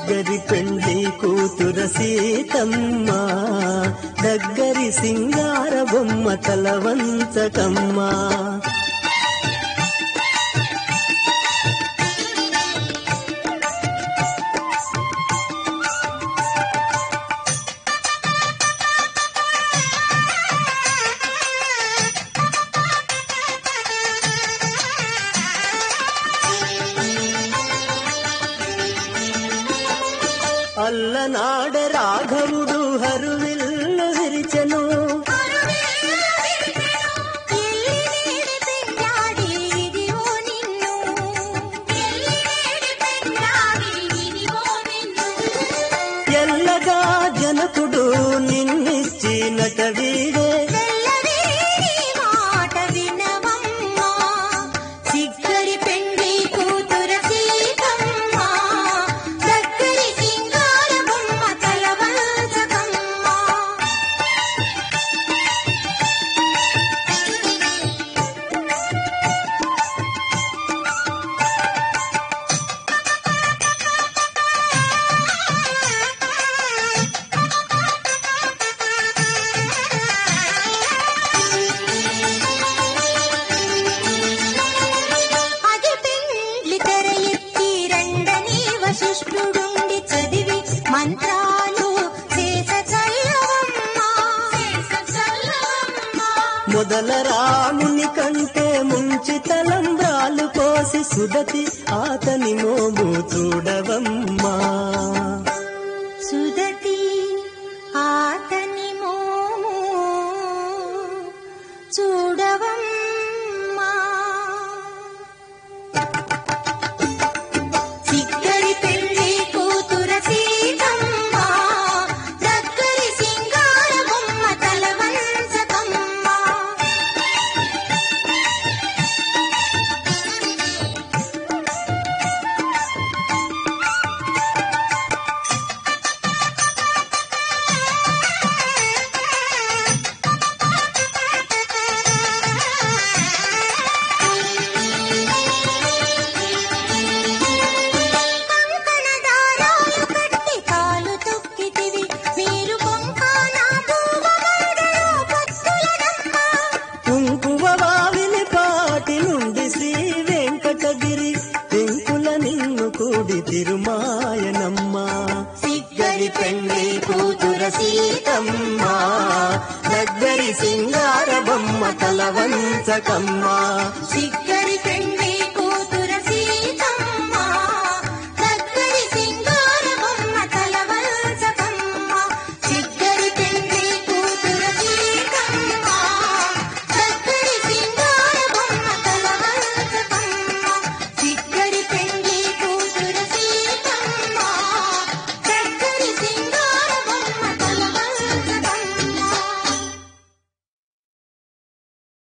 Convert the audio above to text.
సిగ్గరి పెండ్లి కూతుర సీతమ్మ దగ్గరి సింగార బొమ్మ తలవంచకమ్మ అల్లనాడ రాఘవుడు హరువిల్లు విరిచెను ఎల్లగా జనకుడు నిన్నిచ్చినట వీడే పెండి కూతుర సీతమ్మ దగ్గరి సింగార బొమ్మ తలవంచకమ్మ అది పెండ్లి తెర ఎత్తి రండని వశిష్ఠుడుండి చదివి మంత్రాలు చేస చల్లవమ్మ చేస చల్లవమ్మ మొదల రాముని కంటే ముంచి తలంబ్రాలు కోసి సుదతి ఆతని మోము చూడవమ్మా సుదతి ఆతని మోము చూడవమ్మా సిగ్గరి పెళ్లి కూతుర సీతమ్మ దగ్గరి సింగార బొమ్మ తలవంచకమ్మ కంకణ దారాలు కట్టి కాలు తొక్కితివి మీరు కొంకాన భూమమండలో పొత్తులనమ్మ కుంకుమ వావిలి పాటి నుండి శ్రీ వెంకటగిరి పెంకుల నిన్ను కూడి తిరుమాయనమ్మ సిగ్గరి పెండ్లి కూతుర సీతమ్మ దగ్గరి సింగార బొమ్మ తలవంచకమ్మ సిగ్గరి పెండి